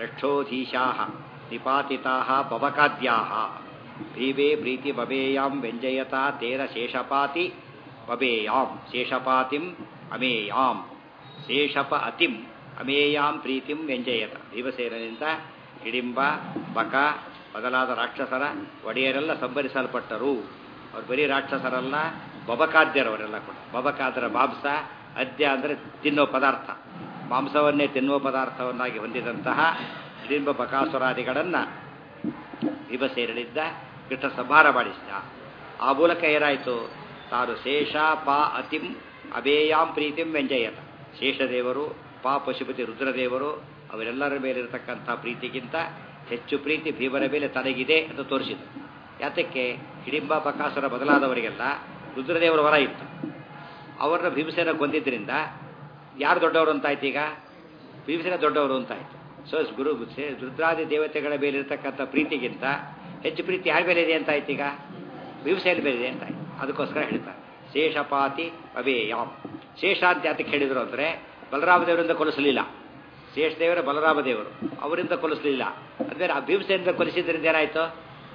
ರಕ್ಷೋಧೀಶಾ ನಿಪಾತಿತಾ ಪವಕಾದ್ಯಾ ಭೀವೇ ಪ್ರೀತಿ ಬಬೇಯಾಂ ವ್ಯಂಜಯತ ತೇರ ಶೇಷಪಾತಿ ಬಬೇಯಾಂ ಶೇಷಪಾತಿಂ ಅಮೇಯಾಂ ಶೇಷಪ ಅತಿಂ ಅಮೇಯಾಂ ಪ್ರೀತಿಂ ವ್ಯಂಜಯತ ಭೀಮಸೇನಿಂದ ಹಿಡಿಂಬ ಬಕ ಮೊದಲಾದ ರಾಕ್ಷಸರ ಒಡೆಯರೆಲ್ಲ ಸಂಭರಿಸಲ್ಪಟ್ಟರು ಅವ್ರು ಬರೀ ರಾಕ್ಷಸರಲ್ಲ ಬಬಕಾದ್ಯರವರೆಲ್ಲ ಕೂಡ ಬಬಕಾದ್ರ ಮಾಂಸ ಅದ್ಯ ಅಂದರೆ ತಿನ್ನೋ ಪದಾರ್ಥ ಮಾಂಸವನ್ನೇ ತಿನ್ನುವ ಪದಾರ್ಥವನ್ನಾಗಿ ಹೊಂದಿದಂತಹ ಹಿಡಿಂಬ ಬಕಾಸುರಾದಿಗಳನ್ನು ಭೀಮಸೇನಿದ್ದ ಕೃಷ್ಣ ಸಂಹಾರ ಮಾಡಿಸಿದ ಆ ಮೂಲಕ ಏನಾಯಿತು ತಾನು ಶೇಷ ಪಾ ಅತಿಂ ಅಬೇಯಾಂ ಪ್ರೀತಿಂ ವ್ಯಂಜಯತ ಶೇಷದೇವರು ಪಾ ಪಶುಪತಿ ರುದ್ರದೇವರು ಅವರೆಲ್ಲರ ಮೇಲಿರತಕ್ಕಂಥ ಪ್ರೀತಿಗಿಂತ ಹೆಚ್ಚು ಪ್ರೀತಿ ಭೀಮನ ಮೇಲೆ ತನಗಿದೆ ಅಂತ ತೋರಿಸಿದರು ಯಾತಕ್ಕೆ ಹಿಡಿಂಬ ಬಕಾಸುರ ಬದಲಾದವರಿಗೆಲ್ಲ ರುದ್ರದೇವರ ವರ ಇತ್ತು ಅವರನ್ನ ಭೀಮಸೇನ ಕೊಂದಿದ್ದರಿಂದ ಯಾರು ದೊಡ್ಡವರು ಅಂತಾಯ್ತು ಈಗ ಭೀಮಸೇನ ದೊಡ್ಡವರು ಅಂತಾಯ್ತು ಸೊ ಗುರು ರುದ್ರಾದಿ ದೇವತೆಗಳ ಮೇಲಿರ್ತಕ್ಕಂಥ ಪ್ರೀತಿಗಿಂತ ಹೆಚ್ಚು ಪ್ರೀತಿ ಯಾರ ಮೇಲೆ ಇದೆ ಅಂತಾಯ್ತು ಈಗ ಭೀಮಸೇನ ಮೇಲೆ ಇದೆ ಅಂತಾಯ್ತು ಅದಕ್ಕೋಸ್ಕರ ಹೇಳ್ತಾರೆ ಶೇಷಪಾತಿ ಅವೇಯಾಮ್ ಶೇಷ ಅಂತ ಯಾತಕ್ಕೆ ಹೇಳಿದರು ಅಂದರೆ ಬಲರಾಮದೇವರಿಂದ ಕೊಲಿಸಲಿಲ್ಲ ಶೇಷದೇವರ ಬಲರಾಮದೇವರು ಅವರಿಂದ ಕೊಲಿಸಲಿಲ್ಲ ಅಂದರೆ ಆ ಭೀಮಸೇನಿಂದ ಕೊಲಿಸಿದ್ರಿಂದ ಏನಾಯಿತು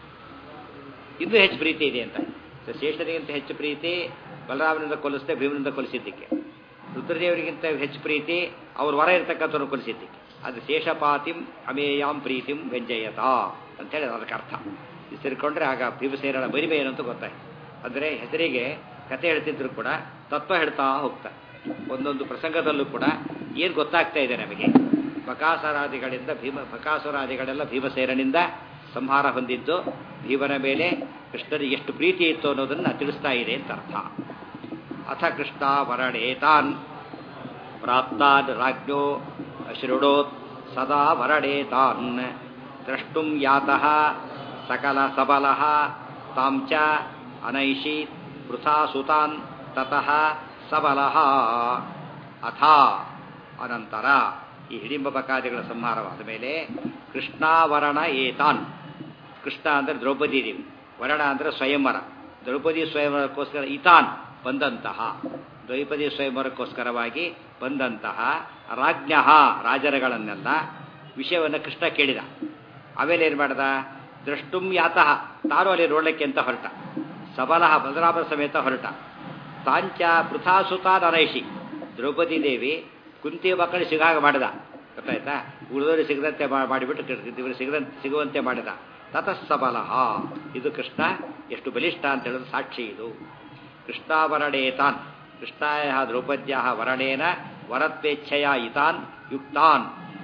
ಇನ್ನೂ ಹೆಚ್ಚು ಪ್ರೀತಿ ಇದೆ ಅಂತ ಸೊ ಶೇಷನಿಗಿಂತ ಹೆಚ್ಚು ಪ್ರೀತಿ ಬಲರಾಮನಿಂದ ಕೊಲಿಸದೆ ಭೀಮನಿಂದ ಕೊಲಿಸಿದ್ದಕ್ಕೆ ರುದ್ರದೇವರಿಗಿಂತ ಹೆಚ್ಚು ಪ್ರೀತಿ ಅವ್ರ ವರ ಇರ್ತಕ್ಕಂಥವ್ರನ್ನ ಕೊಲಿಸಿದ್ದಕ್ಕೆ ಅದು ಶೇಷಪಾತಿಂ ಅಮೇಯಾಂ ಪ್ರೀತಿಂ ವ್ಯಂಜಯತ ಅಂತೇಳಿ ಅದಕ್ಕೆ ಅರ್ಥ ಇದು ಸೇರಿಕೊಂಡ್ರೆ ಆಗ ಭೀಮಸೇನನ ಮರಿಮೆ ಏನು ಅಂತ ಗೊತ್ತಾಯ್ತು ಅಂದರೆ ಹೆಸರಿಗೆ ಕತೆ ಹೇಳ್ತಿದ್ರು ಕೂಡ ತತ್ವ ಹೇಳ್ತಾ ಹೋಗ್ತಾರೆ ಒಂದೊಂದು ಪ್ರಸಂಗದಲ್ಲೂ ಕೂಡ ಏನು ಗೊತ್ತಾಗ್ತಾ ಇದೆ ನಮಗೆ ಬಕಾಸುರಾದಿಗಳಿಂದ ಭೀಮ ಬಕಾಸುರಾದಿಗಳೆಲ್ಲ ಭೀಮಸೇನನಿಂದ ಸಂಹಾರ ಹೊಂದಿದ್ದು ಭೀಮನ ಮೇಲೆ ಕೃಷ್ಣನಿಗೆ ಎಷ್ಟು ಪ್ರೀತಿ ಇತ್ತು ಅನ್ನೋದನ್ನು ತಿಳಿಸ್ತಾ ಇದೆ ಅಂತ ಅರ್ಥ ಅಥ ಕೃಷ್ಣ ವರಣೇತಾನ್ ಪ್ರಾಪ್ತಾನ್ ರಾಜ್ಞೋ ಶೃಣೋತ್ ಸದಾ ವರಣೇತಾನ್ ದ್ರಷ್ಟುಂ ಯಾತಃ ಸಕಲ ಸಬಲಃ ತಾಂಚ ಅನೈಷೀತ್ ವೃಥಾ ಸುತಾನ್ ತತಃ ಸಬಲಃ ಅಥ ಅನಂತರ ಈ ಹಿಡಿಂಬ ಬಕಾದಿಗಳ ಸಂಹಾರವಾದ ಮೇಲೆ ಕೃಷ್ಣಾವರಣ ಏತಾನ್ ಕೃಷ್ಣ ಅಂದರೆ ದ್ರೌಪದಿ ದೇವಿ ವರಣ ಅಂದರೆ ಸ್ವಯಂವರ ದ್ರೌಪದಿ ಸ್ವಯಂವರಕ್ಕೋಸ್ಕರ ಇತಾನ್ ಬಂದಂತಹ ದ್ರೌಪದಿ ಸ್ವಯಂವರಕ್ಕೋಸ್ಕರವಾಗಿ ಬಂದಂತಹ ರಾಜ್ಞ ರಾಜರುಗಳನ್ನೆಲ್ಲ ವಿಷಯವನ್ನು ಕೃಷ್ಣ ಕೇಳಿದ ಆಮೇಲೆ ಏನು ಮಾಡ್ದ ದ್ರಷ್ಟುಂ ಯಾತಃ ತಾನು ಅಲ್ಲಿ ನೋಡಲಿಕ್ಕೆ ಅಂತ ಹೊರಟ ಸಬಲಹ ಬಲರಾಮ ಸಮೇತ ಹೊರಟ ತಾಂಚ ಪೃಥಾಸುತಾನ್ ಅನೈಷಿ ದ್ರೌಪದಿ ದೇವಿ ಕುಂತಿ ಮಕ್ಕಳು ಸಿಗಾಗ ಮಾಡಿದ ಗೊತ್ತಾಯ್ತಾ ಉಳಿದವರು ಸಿಗದಂತೆ ಮಾಡಿಬಿಟ್ಟು ಇವರು ಸಿಗದಂತೆ ಸಿಗುವಂತೆ ಮಾಡಿದ ತತಸ್ಸಬಲಹ ಇದು ಕೃಷ್ಣ ಎಷ್ಟು ಬಲಿಷ್ಠ ಅಂತ ಹೇಳೋದು ಸಾಕ್ಷಿ ಇದು ಕೃಷ್ಣಾವರಣೇತಾನ್ ಕೃಷ್ಣಾಯ ದ್ರೌಪದ್ಯ ವರಣೇನ ವರತ್ವೇಚ್ಛಯ ಇತಾನ್ ಯುಕ್ತಾನ್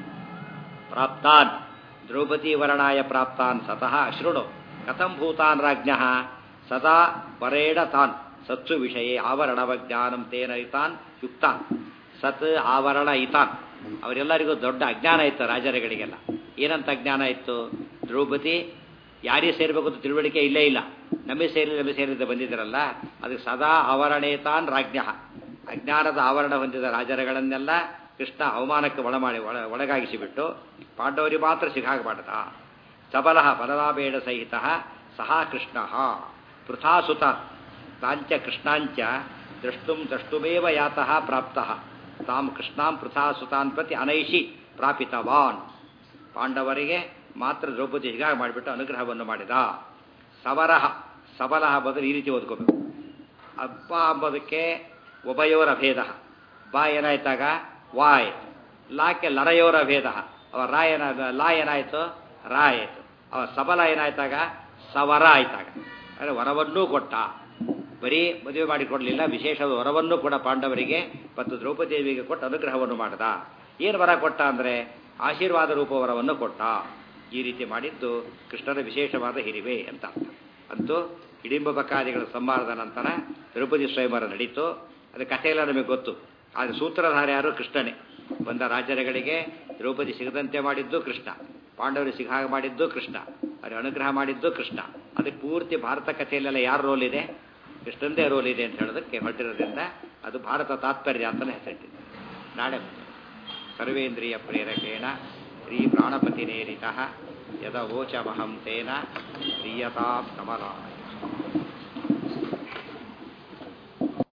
ಪ್ರಾಪ್ತಾನ್ ದ್ರೌಪದಿ ವರ್ಣಾಯ ಪ್ರಾಪ್ತಾನ್ ಸತಃ ಶೃಣು ಕಥಂ ಭೂತಾನ್ ರಾಜ್ಞ ಸದಾ ಪರೇಣ ತಾನ್ ಸತ್ಸು ವಿಷಯ ಆವರಣವಜ್ಞಾನಂ ತೇನ ಇತಾನ್ ಯುಕ್ತಾನ್ ಸತ್ ಆವರಣ ಇತಾನ್ ಅವರೆಲ್ಲರಿಗೂ ದೊಡ್ಡ ಅಜ್ಞಾನ ಇತ್ತು ರಾಜರುಗಳಿಗೆಲ್ಲ ಏನಂತ ಅಜ್ಞಾನ ಇತ್ತು ದ್ರೌಪದಿ ಯಾರಿಗೆ ಸೇರಬೇಕು ಅಂತ ತಿಳುವಳಿಕೆ ಇಲ್ಲೇ ಇಲ್ಲ ನಮಗೆ ಸೇರಿ ನಮಗೆ ಸೇರಿದ ಬಂದಿದ್ದರಲ್ಲ ಅದಕ್ಕೆ ಸದಾ ಆವರಣೇತಾನ್ ರಾಜ್ಞ ಅಜ್ಞಾನದ ಆವರಣ ಹೊಂದಿದ ರಾಜರುಗಳನ್ನೆಲ್ಲ ಕೃಷ್ಣ ಅವಮಾನಕ್ಕೆ ಒಳ ಮಾಡಿ ಒಳ ಒಳಗಾಗಿಸಿಬಿಟ್ಟು ಪಾಂಡವರಿಗೆ ಮಾತ್ರ ಸಿಗಾಗ ಮಾಡದ ಸಬಲ ಬಲರಾಬೇಡ ಸಹಿತ ಸಹ ಕೃಷ್ಣ ಪೃಥಾಸುತ ತಾಂಚ ಕೃಷ್ಣಾಂಚ ದ್ರಷ್ಟುಂ ದ್ರಷ್ಟುಮೇವ ಯಾತಃ ಪ್ರಾಪ್ತಃ ತಾಂ ಕೃಷ್ಣಾಂ ಪೃಥಾಸುತಾನ್ ಪ್ರತಿ ಅನೈಷಿ ಪ್ರಾಪಿತವಾನ್ ಪಾಂಡವರಿಗೆ ಮಾತ್ರ ದ್ರೌಪದಿ ಹೀಗಾಗಿ ಮಾಡಿಬಿಟ್ಟು ಅನುಗ್ರಹವನ್ನು ಮಾಡಿದ ಸವರಹ ಸಬಲಹ ಬದಲು ಈ ರೀತಿ ಓದ್ಕೋಬೇಕು ಅಪ್ಪ ಅಂಬೋದಕ್ಕೆ ಉಭಯೋರ ಭೇದ ಬಾ ಏನಾಯ್ತಾಗ ವಾ ಆಯ್ತು ಲಾಕ್ಕೆ ಲರಯೋರ ಭೇದ ಅವ ರಾ ಏನ ಲಾ ಏನಾಯ್ತು ರಾ ಆಯಿತು ಅವ ಸಬಲ ಏನಾಯ್ತಾಗ ಸವರ ಆಯ್ತಾಗ ಅಂದರೆ ವರವನ್ನೂ ಕೊಟ್ಟ ಬರೀ ಮದುವೆ ಮಾಡಿಕೊಡ್ಲಿಲ್ಲ ವಿಶೇಷವಾದ ವರವನ್ನು ಕೂಡ ಪಾಂಡವರಿಗೆ ಮತ್ತು ದ್ರೌಪದಿ ದೇವಿಗೆ ಕೊಟ್ಟು ಅನುಗ್ರಹವನ್ನು ಮಾಡದ ಏನು ವರ ಕೊಟ್ಟ ಅಂದರೆ ಆಶೀರ್ವಾದ ರೂಪ ವರವನ್ನು ಕೊಟ್ಟ ಈ ರೀತಿ ಮಾಡಿದ್ದು ಕೃಷ್ಣನ ವಿಶೇಷವಾದ ಹಿರಿವೆ ಅಂತ ಅರ್ಥ ಅಂತೂ ಹಿಡಿಂಬ ಬಕಾದಿಗಳ ಸಂಹಾರದ ನಂತರ ದ್ರೌಪದಿ ಸ್ವಯಂವರ ನಡೀತು ಅದು ಕಥೆಯೆಲ್ಲ ನಮಗೆ ಗೊತ್ತು ಆದರೆ ಸೂತ್ರಧಾರ ಯಾರು ಕೃಷ್ಣನೇ ಬಂದ ರಾಜರುಗಳಿಗೆ ದ್ರೌಪದಿ ಸಿಗದಂತೆ ಮಾಡಿದ್ದು ಕೃಷ್ಣ ಪಾಂಡವರಿಗೆ ಸಿಗಾಗ ಮಾಡಿದ್ದು ಕೃಷ್ಣ ಅವ್ರಿಗೆ ಅನುಗ್ರಹ ಮಾಡಿದ್ದು ಕೃಷ್ಣ ಅದಕ್ಕೆ ಪೂರ್ತಿ ಭಾರತ ಕಥೆಯಲ್ಲೆಲ್ಲ ಯಾರ ರೋಲ್ ಇದೆ ಕೃಷ್ಣಂದೇ ರೋಲ್ ಇದೆ ಅಂತ ಹೇಳೋದಕ್ಕೆ ಹೊರಟಿರೋದ್ರಿಂದ ಅದು ಭಾರತ ತಾತ್ಪರ್ಯ ಅಂತಲೇ ಹೆಸರಿಟ್ಟಿದೆ ನಾಳೆ ಸರ್ವೇಂದ್ರಿಯ ಪ್ರೇರಕೇಣ ಶ್ರೀ ಪ್ರಾಣಪತಿನೇರಿತ ಯದ ವೋಚಮಹಂ ತೇನ ಪ್ರಿಯತಾಂ ಕಮಲಾಯ